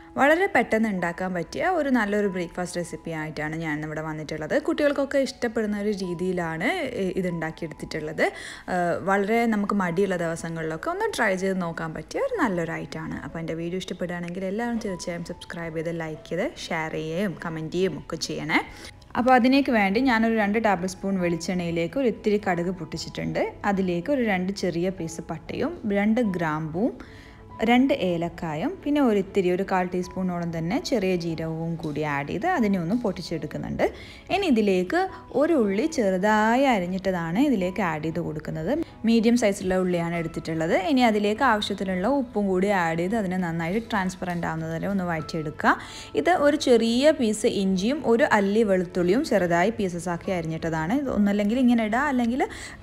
വളരെ പെട്ടെന്ന് ഉണ്ടാക്കാൻ പറ്റിയ ഒരു നല്ലൊരു ബ്രേക്ക്ഫാസ്റ്റ് റെസിപ്പി ആയിട്ടാണ് ഞാൻ ഇവിടെ വന്നിട്ടുള്ളത് കുട്ടികൾക്കൊക്കെ ഇഷ്ടപ്പെടുന്ന ഒരു രീതിയിലാണ് ഇത് ഉണ്ടാക്കിയെടുത്തിട്ടുള്ളത് വളരെ നമുക്ക് മടിയുള്ള ദിവസങ്ങളിലൊക്കെ ഒന്ന് ട്രൈ ചെയ്ത് നോക്കാൻ പറ്റിയ ഒരു നല്ലൊരു ഐറ്റമാണ് അപ്പോൾ എൻ്റെ വീഡിയോ ഇഷ്ടപ്പെടുകയാണെങ്കിൽ എല്ലാവരും തീർച്ചയായും സബ്സ്ക്രൈബ് ചെയ്ത് ലൈക്ക് ചെയ്ത് ഷെയർ ചെയ്യുകയും കമൻറ്റ് ചെയ്യുകയും ഒക്കെ ചെയ്യണേ അപ്പോൾ അതിലേക്ക് വേണ്ടി ഞാനൊരു രണ്ട് ടേബിൾ സ്പൂൺ വെളിച്ചെണ്ണയിലേക്ക് ഒരു ഇത്തിരി കടുക് പൊട്ടിച്ചിട്ടുണ്ട് അതിലേക്ക് ഒരു രണ്ട് ചെറിയ പീസ് പട്ടയും രണ്ട് ഗ്രാമ്പും രണ്ട് ഏലക്കായും പിന്നെ ഒരു ഇത്തിരി ഒരു കാൽ ടീസ്പൂണോളം തന്നെ ചെറിയ ജീരകവും കൂടി ആഡ് ചെയ്ത് അതിനെ ഒന്ന് പൊട്ടിച്ചെടുക്കുന്നുണ്ട് ഇനി ഇതിലേക്ക് ഒരു ഉള്ളി ചെറുതായി അരിഞ്ഞിട്ടതാണ് ഇതിലേക്ക് ആഡ് ചെയ്ത് കൊടുക്കുന്നത് മീഡിയം സൈസിലുള്ള ഉള്ളിയാണ് എടുത്തിട്ടുള്ളത് ഇനി അതിലേക്ക് ആവശ്യത്തിനുള്ള ഉപ്പും കൂടി ആഡ് ചെയ്ത് അതിനെ നന്നായിട്ട് ട്രാൻസ്പെറൻ്റ് ആവുന്നത് വരെ ഒന്ന് വഴറ്റിയെടുക്കുക ഇത് ഒരു ചെറിയ പീസ് ഇഞ്ചിയും ഒരു അല്ലി വെളുത്തുള്ളിയും ചെറുതായി പീസസ് ആക്കി അരിഞ്ഞിട്ടതാണ് ഒന്നല്ലെങ്കിൽ ഇങ്ങനെ ഇടുക അല്ലെങ്കിൽ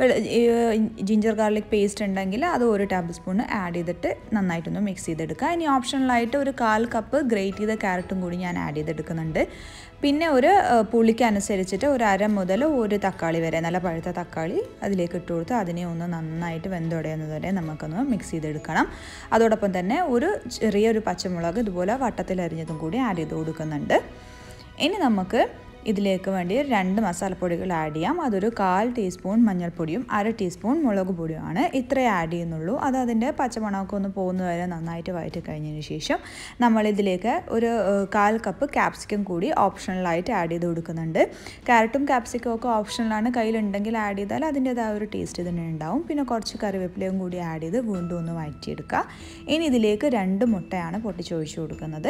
ജിഞ്ചർ ഗാർലിക് പേസ്റ്റ് ഉണ്ടെങ്കിൽ അത് ഒരു ടേബിൾ സ്പൂൺ ആഡ് ചെയ്തിട്ട് നന്നായിട്ടൊന്ന് മിക്സ് ചെയ്തെടുക്കുക ഇനി ഓപ്ഷണലായിട്ട് ഒരു കാൽ കപ്പ് ഗ്രേറ്റ് ചെയ്ത ക്യാരറ്റും കൂടി ഞാൻ ആഡ് ചെയ്തെടുക്കുന്നുണ്ട് പിന്നെ ഒരു പുളിക്ക് അനുസരിച്ചിട്ട് ഒരു അര മുതൽ ഒരു തക്കാളി വരെ നല്ല പഴുത്ത തക്കാളി അതിലേക്ക് ഇട്ട് കൊടുത്ത് അതിനെ ഒന്ന് നന്നായിട്ട് വെന്തുടയുന്നത് വരെ നമുക്കൊന്ന് മിക്സ് ചെയ്തെടുക്കണം അതോടൊപ്പം തന്നെ ഒരു ചെറിയൊരു പച്ചമുളക് ഇതുപോലെ വട്ടത്തിൽ അരിഞ്ഞതും കൂടി ആഡ് ചെയ്ത് കൊടുക്കുന്നുണ്ട് ഇനി നമുക്ക് ഇതിലേക്ക് വേണ്ടി രണ്ട് മസാലപ്പൊടികൾ ആഡ് ചെയ്യാം അതൊരു കാൽ ടീസ്പൂൺ മഞ്ഞൾപ്പൊടിയും അര ടീസ്പൂൺ മുളക് പൊടിയുമാണ് ഇത്രേ ആഡ് ചെയ്യുന്നുള്ളൂ അത് അതിൻ്റെ പച്ചമണമൊക്കെ ഒന്ന് പോകുന്ന വരെ നന്നായിട്ട് വഴറ്റി കഴിഞ്ഞതിന് ശേഷം നമ്മളിതിലേക്ക് ഒരു കാൽ കപ്പ് ക്യാപ്സിക്കം കൂടി ഓപ്ഷണലായിട്ട് ആഡ് ചെയ്ത് കൊടുക്കുന്നുണ്ട് ക്യാരറ്റും ക്യാപ്സിക്കും ഒക്കെ ഓപ്ഷണലാണ് കയ്യിലുണ്ടെങ്കിൽ ആഡ് ചെയ്താൽ അതിൻ്റേതായ ഒരു ടേസ്റ്റ് തന്നെ ഉണ്ടാവും പിന്നെ കുറച്ച് കറിവേപ്പിലയും കൂടി ആഡ് ചെയ്ത് വീണ്ടും ഒന്ന് വഴറ്റിയെടുക്കുക ഇനി ഇതിലേക്ക് രണ്ട് മുട്ടയാണ് പൊട്ടിച്ചൊഴിച്ച് കൊടുക്കുന്നത്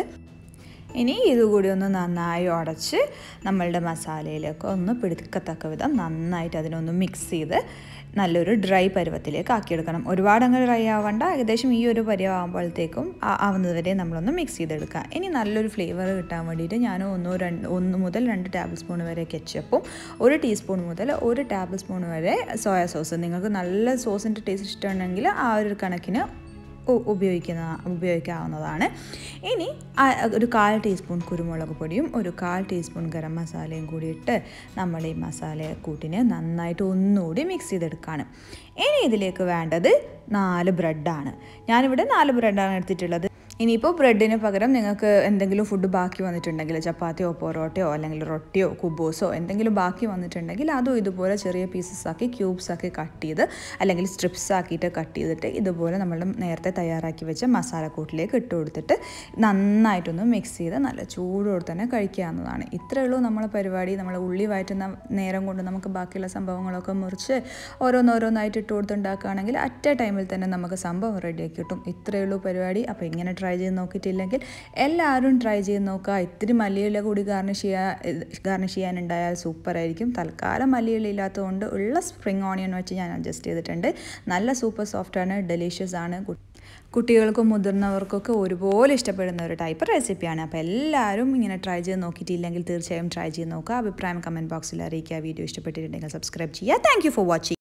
ഇനി ഇതുകൂടി ഒന്ന് നന്നായി ഉടച്ച് നമ്മളുടെ മസാലയിലേക്ക് ഒന്ന് പിടിക്കത്തക്ക വിധം നന്നായിട്ട് അതിനൊന്ന് മിക്സ് ചെയ്ത് നല്ലൊരു ഡ്രൈ പരുവത്തിലേക്ക് ആക്കിയെടുക്കണം ഒരുപാട് അങ്ങ് ഡ്രൈ ആവണ്ട ഏകദേശം ഈ ഒരു പരുവാകുമ്പോഴത്തേക്കും ആവുന്നത് വരെ നമ്മളൊന്ന് മിക്സ് ചെയ്തെടുക്കുക ഇനി നല്ലൊരു ഫ്ലേവർ കിട്ടാൻ വേണ്ടിയിട്ട് ഞാൻ ഒന്നോ രണ്ട് ഒന്ന് മുതൽ രണ്ട് ടേബിൾ സ്പൂൺ വരെ കെച്ചപ്പും ഒരു ടീസ്പൂൺ മുതൽ ഒരു ടേബിൾ സ്പൂൺ വരെ സോയ സോസ് നിങ്ങൾക്ക് നല്ല സോസിൻ്റെ ടേസ്റ്റ് ഇഷ്ടമുണ്ടെങ്കിൽ ആ ഒരു കണക്കിന് ഉപയോഗിക്കുന്ന ഉപയോഗിക്കാവുന്നതാണ് ഇനി ഒരു കാൽ ടീസ്പൂൺ കുരുമുളക് പൊടിയും ഒരു കാൽ ടീസ്പൂൺ ഗരം മസാലയും കൂടി ഇട്ട് നമ്മൾ ഈ മസാല കൂട്ടിനെ നന്നായിട്ട് ഒന്നുകൂടി മിക്സ് ചെയ്തെടുക്കുകയാണ് ഇനി ഇതിലേക്ക് വേണ്ടത് നാല് ബ്രെഡാണ് ഞാനിവിടെ നാല് ബ്രെഡാണ് എടുത്തിട്ടുള്ളത് ഇനിയിപ്പോൾ ബ്രെഡിന് പകരം നിങ്ങൾക്ക് എന്തെങ്കിലും ഫുഡ് ബാക്കി വന്നിട്ടുണ്ടെങ്കിൽ ചപ്പാത്തിയോ പൊറോട്ടയോ അല്ലെങ്കിൽ റൊട്ടിയോ കുബോസോ എന്തെങ്കിലും ബാക്കി വന്നിട്ടുണ്ടെങ്കിൽ അതും ഇതുപോലെ ചെറിയ പീസസ് ആക്കി ക്യൂബ്സ് ആക്കി കട്ട് ചെയ്ത് അല്ലെങ്കിൽ സ്ട്രിപ്സ് ആക്കിയിട്ട് കട്ട് ചെയ്തിട്ട് ഇതുപോലെ നമ്മൾ നേരത്തെ തയ്യാറാക്കി വെച്ച മസാലക്കൂട്ടിലേക്ക് ഇട്ട് കൊടുത്തിട്ട് നന്നായിട്ടൊന്ന് മിക്സ് ചെയ്ത് നല്ല ചൂടോടെ തന്നെ കഴിക്കാവുന്നതാണ് ഇത്രയേ ഉള്ളൂ നമ്മളെ പരിപാടി നമ്മൾ ഉള്ളി വയറ്റുന്ന നേരം കൊണ്ട് നമുക്ക് ബാക്കിയുള്ള സംഭവങ്ങളൊക്കെ മുറിച്ച് ഓരോന്നോരോന്നായിട്ട് ഇട്ട് കൊടുത്തുണ്ടാക്കുകയാണെങ്കിൽ അറ്റ് എ ടൈമിൽ തന്നെ നമുക്ക് സംഭവം റെഡിയാക്കി കിട്ടും ഇത്രയേ ഉള്ളൂ പരിപാടി അപ്പോൾ ഇങ്ങനെ ട്രൈ ചെയ്ത് നോക്കിയിട്ടില്ലെങ്കിൽ എല്ലാവരും ട്രൈ ചെയ്ത് നോക്കുക ഇത്തിരി മല്ലിയില കൂടി ഗാർണിഷ് ചെയ്യാൻ ഗാർണിഷ് ചെയ്യാനുണ്ടായാൽ സൂപ്പറായിരിക്കും തൽക്കാലം മല്ലിയില ഇല്ലാത്തതുകൊണ്ട് ഉള്ള സ്പ്രിങ് ഓണിയൻ വെച്ച് ഞാൻ അഡ്ജസ്റ്റ് ചെയ്തിട്ടുണ്ട് നല്ല സൂപ്പർ സോഫ്റ്റാണ് ഡെലീഷ്യസ് ആണ് കുട്ടികൾക്കും മുതിർന്നവർക്കൊക്കെ ഒരുപോലെ ഇഷ്ടപ്പെടുന്ന ഒരു ടൈപ്പ് റെസിപ്പിയാണ് അപ്പോൾ എല്ലാവരും ഇങ്ങനെ ട്രൈ ചെയ്ത് നോക്കിയിട്ടില്ലെങ്കിൽ തീർച്ചയായും ട്രൈ ചെയ്ത് നോക്കുക അഭിപ്രായം കമൻറ്റ് ബോക്സിൽ അറിയിക്കുക വീഡിയോ ഇഷ്ടപ്പെട്ടിട്ടുണ്ടെങ്കിൽ സബ്സ്ക്രൈബ് ചെയ്യുക താങ്ക് ഫോർ വാച്ചിങ്